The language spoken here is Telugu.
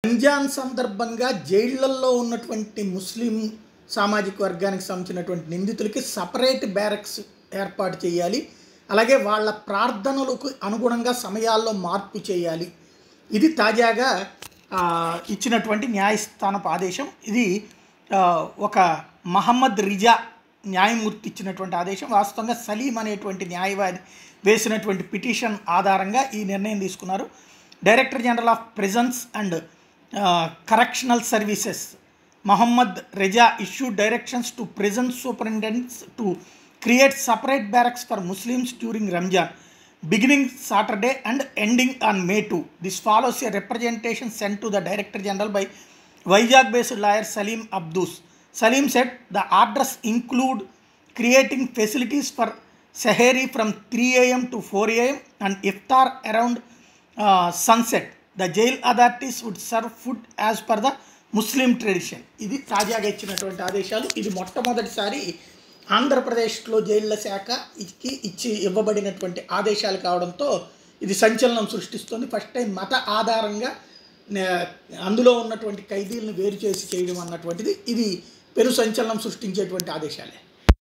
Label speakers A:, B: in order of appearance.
A: రంజాన్ సందర్భంగా జైళ్లల్లో ఉన్నటువంటి ముస్లిం సామాజిక వర్గానికి సంబంధించినటువంటి నిందితులకి సపరేట్ బ్యారక్స్ ఏర్పాటు చేయాలి అలాగే వాళ్ళ ప్రార్థనలకు అనుగుణంగా సమయాల్లో మార్పు చేయాలి ఇది తాజాగా ఆ, ఇచ్చినటువంటి న్యాయస్థానపు ఆదేశం ఇది ఆ, ఒక మహమ్మద్ రిజా న్యాయమూర్తి ఇచ్చినటువంటి ఆదేశం వాస్తవంగా సలీం అనేటువంటి న్యాయవాది వేసినటువంటి పిటిషన్ ఆధారంగా ఈ నిర్ణయం తీసుకున్నారు director general of prisons and correctional services Mohammed Reza issue directions to prison superintendents to create separate barracks for Muslims during Ramzan beginning Saturday and ending on May two this follows a representation sent to the director general by Vizag based lawyer Salim Abdus Salim said the orders include creating facilities for Sahari from 3 a.m. to 4 a.m. and iftar around uh, sunset. The jail authorities would serve food as per the Muslim tradition ఇది తాజాగా ఇచ్చినటువంటి ఆదేశాలు ఇది మొట్టమొదటిసారి ఆంధ్రప్రదేశ్లో జైళ్ల శాఖకి ఇచ్చి ఇవ్వబడినటువంటి ఆదేశాలు కావడంతో ఇది సంచలనం సృష్టిస్తుంది ఫస్ట్ టైం మత ఆధారంగా నే- అందులో ఉన్నటువంటి ఖైదీలను వేరు చేసి చేయడం అన్నటువంటిది ఇది పెను సంచలనం సృష్టించేటువంటి ఆదేశాలే